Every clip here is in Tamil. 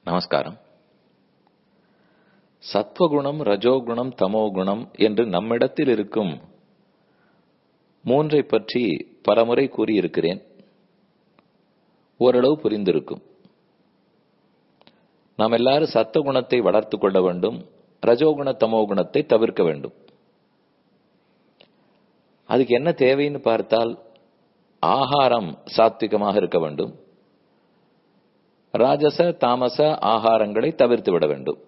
நமஸ்காரம் சத்வகுணம் ரஜோகுணம் தமோகுணம் என்று நம்மிடத்தில் இருக்கும் மூன்றை பற்றி பலமுறை கூறியிருக்கிறேன் ஓரளவு புரிந்திருக்கும் நாம் எல்லாரும் சத்துவகுணத்தை வளர்த்து கொள்ள வேண்டும் ரஜோகுண தமோகுணத்தை தவிர்க்க வேண்டும் அதுக்கு என்ன தேவைன்னு பார்த்தால் ஆகாரம் சாத்விகமாக இருக்க வேண்டும் ராஜச தாமச ஆகாரங்களை தவிர்த்து விட வேண்டும்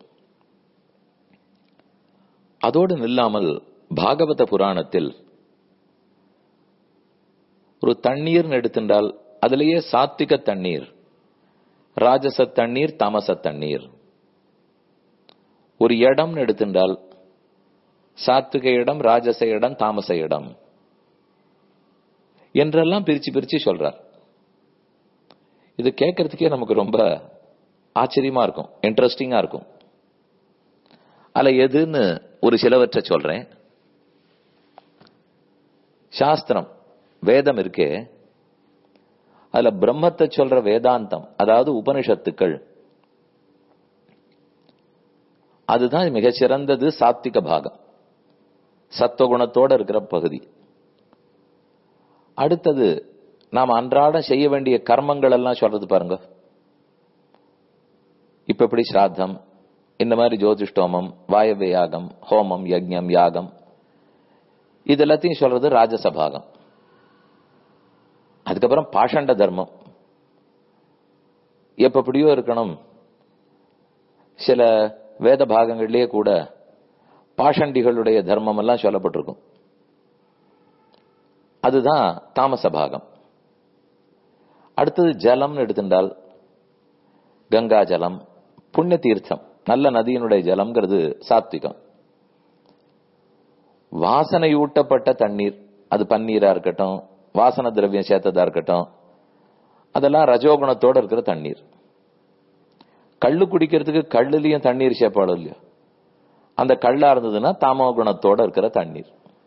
அதோடு நில்லாமல் பாகவத புராணத்தில் ஒரு தண்ணீர் எடுத்துட்டால் அதிலேயே சாத்விக தண்ணீர் ராஜச தண்ணீர் தாமச தண்ணீர் ஒரு இடம் எடுத்துட்டால் சாத்விக இடம் ராஜச இடம் தாமச இடம் என்றெல்லாம் பிரிச்சு பிரிச்சு சொல்றார் இது கேட்கறதுக்கே நமக்கு ரொம்ப ஆச்சரியமா இருக்கும் இன்ட்ரெஸ்டிங்கா இருக்கும் அல்ல எதுன்னு ஒரு சிலவற்றை சொல்றேன் சாஸ்திரம் வேதம் இருக்கே அதுல பிரம்மத்தை சொல்ற வேதாந்தம் அதாவது உபனிஷத்துக்கள் அதுதான் மிகச்சிறந்தது சாத்விக பாகம் சத்துவகுணத்தோட இருக்கிற பகுதி அடுத்தது நாம் அன்றாடம் செய்ய வேண்டிய கர்மங்கள் எல்லாம் சொல்றது பாருங்க இப்ப எப்படி ஸ்ராத்தம் இந்த மாதிரி ஜோதிஷ்டோமம் வாயவ யாகம் ஹோமம் யஜ்யம் யாகம் இது எல்லாத்தையும் சொல்றது ராஜசபாகம் அதுக்கப்புறம் பாஷண்ட தர்மம் எப்படியோ இருக்கணும் சில வேத பாகங்கள்லயே கூட பாஷண்டிகளுடைய தர்மம் எல்லாம் சொல்லப்பட்டிருக்கும் அதுதான் தாமச பாகம் அடுத்தது ஜலம்னு எடுத்துட்டால் கங்கா ஜலம் புண்ணிய தீர்த்தம் நல்ல நதியினுடைய ஜலம்ங்கிறது சாத்விகம் வாசனையூட்டப்பட்ட தண்ணீர் அது பன்னீரா இருக்கட்டும் வாசன திரவியம் சேர்த்ததா இருக்கட்டும் அதெல்லாம் ரஜோகுணத்தோட இருக்கிற தண்ணீர் கள்ளு குடிக்கிறதுக்கு கல்லுலயும் தண்ணீர் சேர்ப்பாடும் இல்லையா அந்த கல்லா இருந்ததுன்னா தாமோ குணத்தோட இருக்கிற தண்ணீர்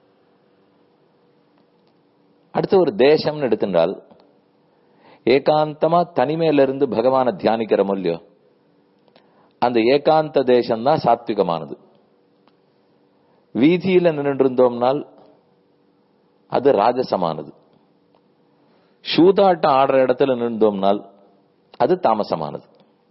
அடுத்து ஒரு தேசம்னு எடுத்துட்டால் ஏகாந்தமா தனிமையில இருந்து பகவான தியானிக்கிறோம் இல்லையோ அந்த ஏகாந்த தேசம் தான் சாத்விகமானது வீதியில நின்று இருந்தோம்னால் அது ராஜசமானது சூதாட்டம் ஆடுற இடத்துல நின்றோம்னால் அது தாமசமானது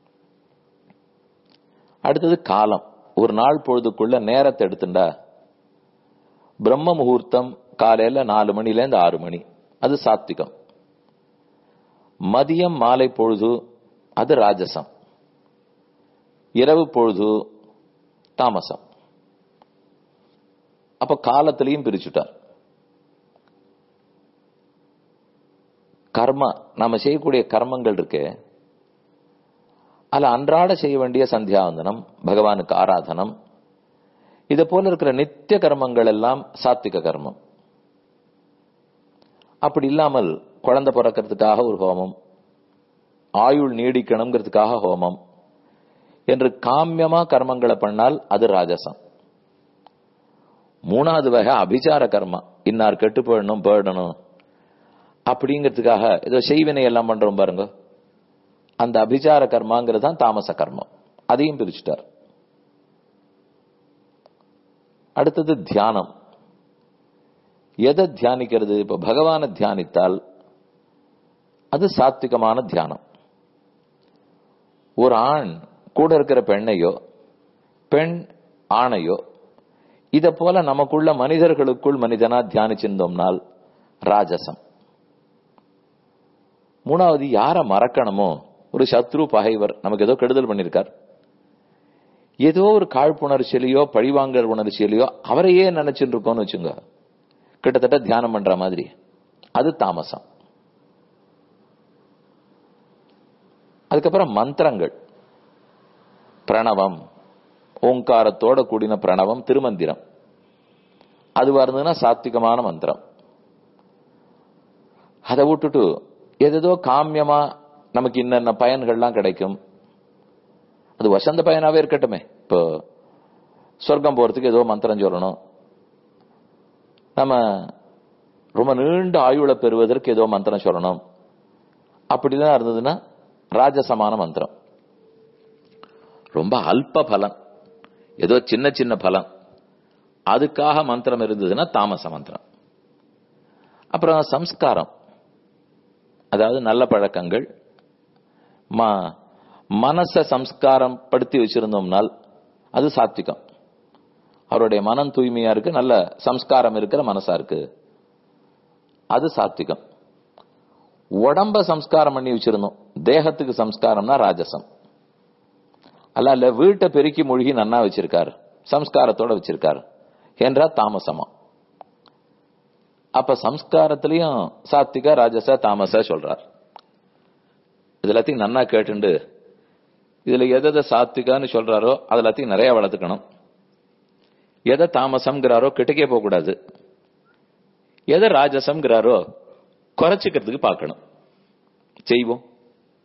அடுத்தது காலம் ஒரு நாள் பொழுதுக்குள்ள நேரத்தை எடுத்துண்டா பிரம்ம முகூர்த்தம் காலையில நாலு மணில இருந்து ஆறு மணி அது சாத்விகம் மதியம் மாலை பொழுது அது ராஜசம் இரவு பொழுது தாமசம் அப்ப காலத்திலையும் பிரிச்சுட்டார் கர்மா நாம செய்யக்கூடிய கர்மங்கள் இருக்கு அதுல அன்றாட செய்ய வேண்டிய சந்தியாவந்தனம் பகவானுக்கு ஆராதனம் இதை போல இருக்கிற நித்திய கர்மங்கள் எல்லாம் சாத்விக கர்மம் அப்படி இல்லாமல் குழந்தை பிறக்கிறதுக்காக ஒரு ஹோமம் ஆயுள் நீடிக்கணுங்கிறதுக்காக ஹோமம் என்று காமியமா கர்மங்களை பண்ணால் அது ராஜசம் மூணாவது வகை அபிச்சார கர்மா இன்னார் கெட்டு போயிடணும் போயிடணும் அப்படிங்கிறதுக்காக ஏதோ செய்வினை எல்லாம் பண்றோம் பாருங்க அந்த அபிச்சார கர்மாங்கிறது தான் தாமச கர்மம் அதையும் பிரிச்சுட்டார் அடுத்தது தியானம் எதை தியானிக்கிறது இப்ப பகவான தியானித்தால் அது சாத்விகமான தியானம் ஒரு ஆண் கூட இருக்கிற பெண்ணையோ பெண் ஆணையோ இத போல நமக்குள்ள மனிதர்களுக்குள் மனிதனா தியானிச்சிருந்தோம்னால் ராஜசம் மூணாவது யார மறக்கணுமோ ஒரு சத்ரு பகைவர் நமக்கு ஏதோ கெடுதல் பண்ணிருக்கார் ஏதோ ஒரு காழ்ப்புணர்ச்சியிலையோ பழிவாங்கல் உணர்ச்சியிலையோ அவரையே நினைச்சுட்டு இருக்கோம்னு வச்சுங்க கிட்டத்தட்ட தியானம் பண்ற மாதிரி அது தாமசம் அதுக்கப்புறம் மந்திரங்கள் பிரணவம் ஓங்காரத்தோட கூடின பிரணவம் திருமந்திரம் அதுவா இருந்ததுன்னா சாத்விகமான மந்திரம் அதை விட்டுட்டு எதோ காமியமா நமக்கு இன்னென்ன பயன்கள்லாம் கிடைக்கும் அது வசந்த பயனாவே இருக்கட்டுமே இப்போ சொர்க்கம் போறதுக்கு ஏதோ மந்திரம் சொல்லணும் நம்ம ரொம்ப நீண்ட ஆயுளை பெறுவதற்கு ஏதோ மந்திரம் சொல்லணும் அப்படிலாம் இருந்ததுன்னா ராஜசமான மந்திரம் ரொம்ப அல்ப பலன் ஏதோ சின்ன சின்ன பலன் அதுக்காக மந்திரம் இருந்ததுன்னா தாமச மந்திரம் அப்புறம் சம்ஸ்காரம் அதாவது நல்ல பழக்கங்கள் மனச சம்ஸ்காரம் படுத்தி வச்சிருந்தோம்னால் அது சாத்விகம் அவருடைய மனம் தூய்மையா இருக்கு நல்ல சம்ஸ்காரம் இருக்கிற மனசா இருக்கு அது சாத்விகம் உடம்ப சம்ஸ்காரம் பண்ணி வச்சிருந்தோம் தேகத்துக்கு சம்ஸ்காரம்னா ராஜசம் அல்ல இல்ல வீட்டை பெருக்கி மூழ்கி நன்னா வச்சிருக்காரு சம்ஸ்காரத்தோட வச்சிருக்காரு என்றா தாமசமா அப்ப சம்ஸ்காரத்திலையும் சாத்விக ராஜச தாமச சொல்றார் இது எல்லாத்தையும் நன்னா கேட்டுண்டு இதுல எதை சாத்விகான்னு சொல்றாரோ அது எல்லாத்தையும் நிறைய வளர்த்துக்கணும் எதை தாமசம்ங்கிறாரோ கிட்டக்கே போக கூடாது எதை ராஜசம்ங்கிறாரோ குறைச்சிக்கிறதுக்கு பார்க்கணும் செய்வோம்